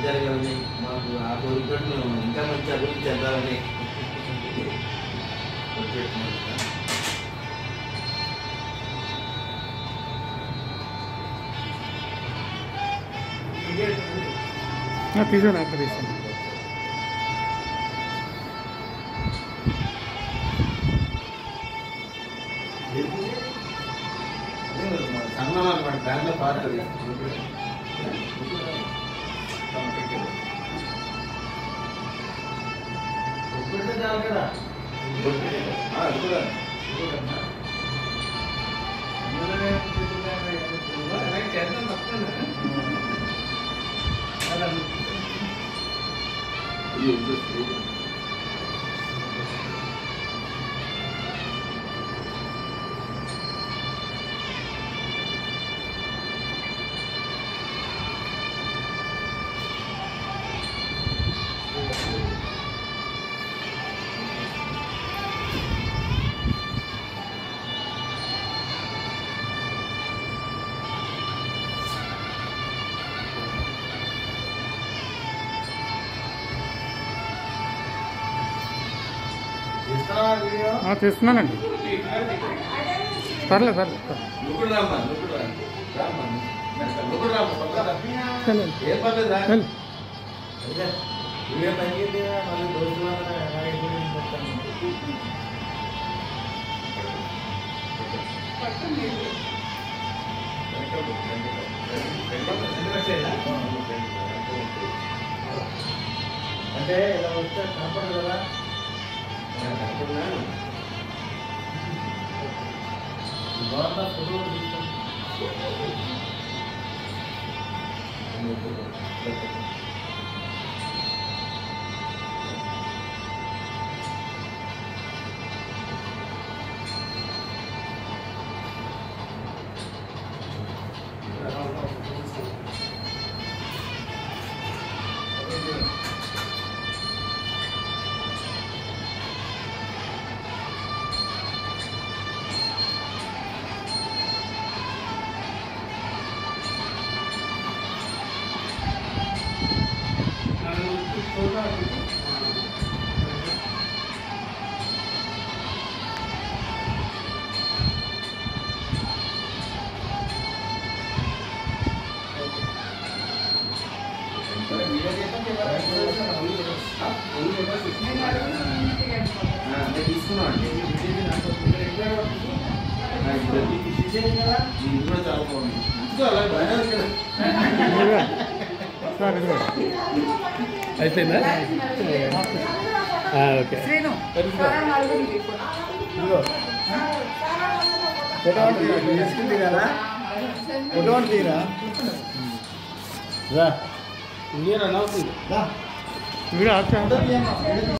జరగాలని మాకు ఆ కోరికతో మేము ఇంకా మంచి అభివృద్ధి చెందాలని కోరుకుంటున్నాం సార్. తీసాను అక్కడ తీసాను సన్మానం అనమాట దాంట్లో పార్ట్ అది ఆ, అది కూడా. ఇది ఉంది, ఇది. ఆ, తీస్తున్నానండి పర్లేదు పర్లేదు పర్లేదు. నువ్వు కూడా రామ్మా నువ్వు కూడా రా. రామ్మా నువ్వు కూడా రామ్మా పక్కన రా. వెళ్ళండి. ఏం పర్లేదు రా. వెళ్ళి. అయ్యా, నువ్వే తగ్గింది మళ్ళీ దోస్తులు అన్నా ఎలా అయిపోయింది చెప్తాను. అంటే ఇలా వస్తే కనపడదు కదా కనపడుతున్నాను బాగుందా ఫోటో తీసుకున్నాం అండి ఇది కూడా చాలా బాగుంది ఇంకో అలా బాగానే ఉంది కదా ఇదిగో. సార్ ఇదిగో. అయిపోయిందా ఆ, ఓకే ఇదిగో. తీసుకుంది కదా క్లియర్ అని అవుతుంది వీడియో ఆఫ్ చేయండి